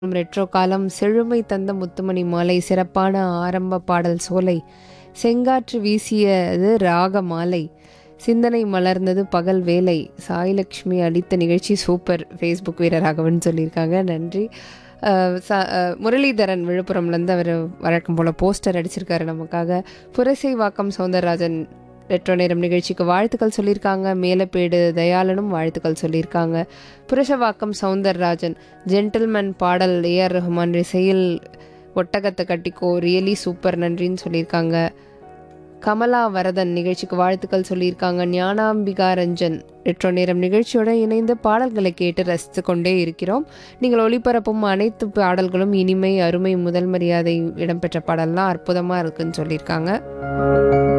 retro காலம் செழுமை தந்த முத்துமணி மாலை சிறப்பான ஆரம்ப பாடல் சோலை செங்காற்று வீசியது ராக மாலை சிந்தனை மலர்ந்தது பகல் வேலை சாய்லக்ஷ்மி அளித்த நிகழ்ச்சி சூப்பர் ஃபேஸ்புக் வீரராகவன் சொல்லியிருக்காங்க நன்றி அஹ் ச- அஹ் முரளிதரன் விழுப்புரம்லேருந்து அவர் வழக்கம் போல் போஸ்டர் அடிச்சிருக்காரு நமக்காக புரசை வாக்கம் சௌந்தரராஜன் ரெட்ரோ நேரம் நிகழ்ச்சிக்கு வாழ்த்துக்கள் சொல்லியிருக்காங்க மேலப்பேடு தயாளனும் வாழ்த்துக்கள் சொல்லியிருக்காங்க புருஷவாக்கம் சௌந்தரராஜன் ஜென்டில்மேன் பாடல் ஏஆர் ரஹ்மான் இசையில் ஒட்டகத்தை கட்டிக்கோ ரியலி சூப்பர் நன்றின்னு சொல்லியிருக்காங்க கமலா வரதன் நிகழ்ச்சிக்கு வாழ்த்துக்கள் சொல்லியிருக்காங்க ஞானாம்பிகா ரஞ்சன் ரெட்ரோ நேரம் நிகழ்ச்சியோட இணைந்து பாடல்களை கேட்டு ரசித்து கொண்டே இருக்கிறோம் நீங்கள் ஒளிபரப்பும் அனைத்து பாடல்களும் இனிமை அருமை முதல் மரியாதை இடம்பெற்ற பாடல்லாம் அற்புதமாக இருக்குன்னு சொல்லியிருக்காங்க